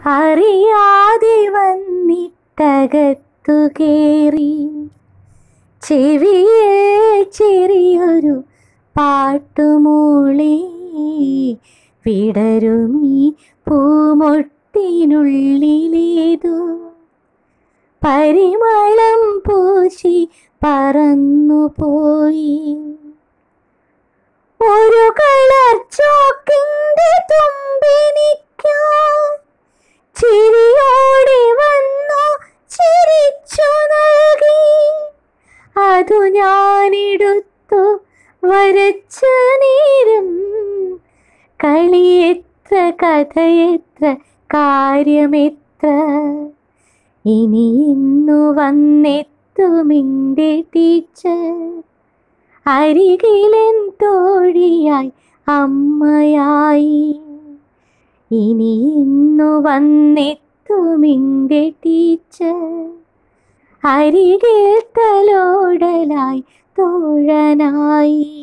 അറിയാതെ വന്നിട്ടകത്തു കേറി ചെവിയിൽ ചെറിയൊരു പാട്ടുമൂളി വിടരുമീ പൂമൊട്ടിനുള്ളിലേതു പരിമളം പൂശി പറന്നുപോയി ഒരു കളർ ചോക്കിന്റെ തുമ്പിനിക്കോ ചിരിയോടെ വന്നു ചിരിച്ചു നൽകി അതു ഞാനെടുത്തു വരച്ച നേരം കളിയെത്ര കഥയെത്ര കാര്യമെത്ര ഇനി ഇന്നു വന്നെത്തുമിൻ്റെ ടീച്ചർ അരികിലൻ തോഴിയായി അമ്മയായി ഇനി ഇന്നു വന്നെത്തുമിൻ്റെ ടീച്ചർ അരികിൽ തലോടലായി തോഴനായി